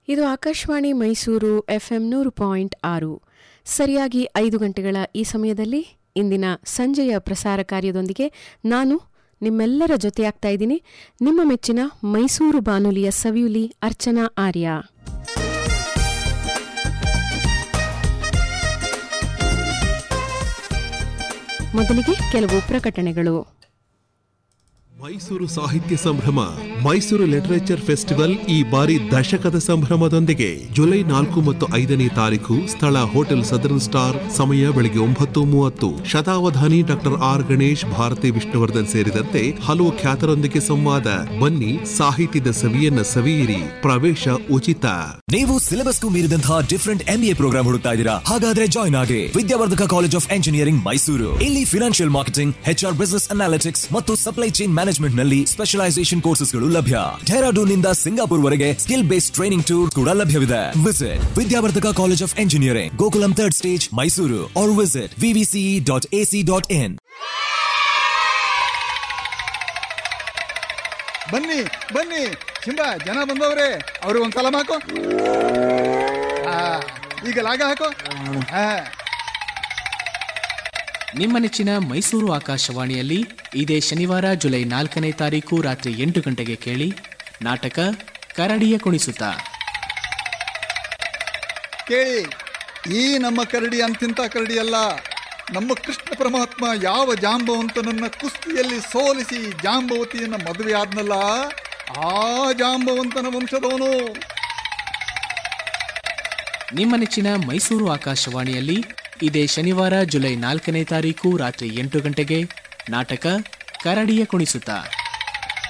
ಇದು ಆಕಾಶವಾಣಿ ಮೈಸೂರು ಎಫ್ಎಂ ನೂರು ಪಾಯಿಂಟ್ ಆರು ಸರಿಯಾಗಿ ಐದು ಗಂಟೆಗಳ ಈ ಸಮಯದಲ್ಲಿ ಇಂದಿನ ಸಂಜೆಯ ಪ್ರಸಾರ ಕಾರ್ಯದೊಂದಿಗೆ ನಾನು ನಿಮ್ಮೆಲ್ಲರ ಜೊತೆಯಾಗ್ತಾ ಇದ್ದೀನಿ ನಿಮ್ಮ ಮೆಚ್ಚಿನ ಮೈಸೂರು ಬಾನುಲಿಯ ಸವಿಯುಲಿ ಅರ್ಚನಾ ಆರ್ಯ ಮೊದಲಿಗೆ ಕೆಲವು ಪ್ರಕಟಣೆಗಳು ಮೈಸೂರು ಸಾಹಿತ್ಯ ಸಂಭ್ರಮ ಮೈಸೂರು ಲಿಟರೇಚರ್ ಫೆಸ್ಟಿವಲ್ ಈ ಬಾರಿ ದಶಕದ ಸಂಭ್ರಮದೊಂದಿಗೆ ಜುಲೈ ನಾಲ್ಕು ಮತ್ತು ಐದನೇ ತಾರೀಕು ಸ್ಥಳ ಹೋಟೆಲ್ ಸದರ್ನ್ ಸ್ಟಾರ್ ಸಮಯ ಬೆಳಗ್ಗೆ ಒಂಬತ್ತು ಮೂವತ್ತು ಶತಾವಧಾನಿ ಡಾಕ್ಟರ್ ಆರ್ ಗಣೇಶ್ ಭಾರತಿ ವಿಷ್ಣುವರ್ಧನ್ ಸೇರಿದಂತೆ ಹಲವು ಖ್ಯಾತರೊಂದಿಗೆ ಸಂವಾದ ಬನ್ನಿ ಸಾಹಿತ್ಯದ ಸವಿಯನ್ನ ಸವಿಯಿರಿ ಪ್ರವೇಶ ಉಚಿತ ನೀವು ಸಿಲೆಬಸ್ಗೂ ಮೀರಿದಂತಹ ಡಿಫರೆಂಟ್ ಎಂಬಿಎ ಪ್ರೋಗ್ರಾಮ್ ಹುಡುಕ್ತಾ ಇದ್ದೀರಾ ಹಾಗಾದ್ರೆ ಜಾಯ್ನ್ ಆಗಿ Vidyavardhaka college of engineering Mysuru ಇಲ್ಲಿ financial marketing HR business analytics ಮತ್ತು ಸಪ್ಲೈ ಚೈನ್ ಮ್ಯಾನೇಜ್ಮೆಂಟ್ ನಲ್ಲಿ ಸ್ಪೆಷಲೈಸೇಷನ್ ಕೋರ್ಸಸ್ಗಳು ಲಭ್ಯ ಡೆಹರಾಡೂನ್ ನಿಂದ ಸಿಂಗಾಪುರ್ ವರೆಗೆ ಸ್ಕಿಲ್ ಬೇಸ್ಡ್ ಟ್ರೈನಿಂಗ್ ಟೂರ್ ಕೂಡ ಲಭ್ಯವಿದೆ visit Vidyavardhaka college of engineering Gokulam third stage Mysuru or visit VVCE dot AC dot in ಬನ್ನಿ ಬನ್ನಿ ಚಿಂಬ ಜನ ಬಂದವ್ರೆ ಅವ್ರಿಗೆ ಒಂದ್ ಸಲ ಹಾಕು ಆ, ಈಗ ಲಾಗ ಹಾಕು ಆ, ನಿಮ್ಮ ನೆಚ್ಚಿನ ಮೈಸೂರು ಆಕಾಶವಾಣಿಯಲ್ಲಿ ಇದೇ ಶನಿವಾರ ಜುಲೈ ನಾಲ್ಕನೇ ತಾರೀಕು ರಾತ್ರಿ ಎಂಟು ಗಂಟೆಗೆ ಕೇಳಿ ನಾಟಕ ಕರಡಿಯ ಕುಣಿಸುತ್ತ ಕೇಳಿ ಈ ನಮ್ಮ ಕರಡಿ ಅಂತಿಂತ ಕರಡಿ ಅಲ್ಲ ನಮ್ಮ ಕೃಷ್ಣ ಪರಮಾತ್ಮ ಯಾವ ಜಾಂಬವಂತನನ್ನ ಕುಸ್ತಿಯಲ್ಲಿ ಸೋಲಿಸಿ ಜಾಂಬವತಿಯನ್ನ ಮದುವೆ ಆದ್ನಲ್ಲ ಆ ಜಾಂಬವಂತನ ವಂಶದವನು ನಿಮ್ಮ ನೆಚ್ಚಿನ ಮೈಸೂರು ಆಕಾಶವಾಣಿಯಲ್ಲಿ ಇದೇ ಶನಿವಾರ ಜುಲೈ ನಾಲ್ಕನೇ ತಾರೀಕು ರಾತ್ರಿ ಎಂಟು ಗಂಟೆಗೆ ನಾಟಕ ಕರಡಿಯ ಕುಣಿಸುತ್ತ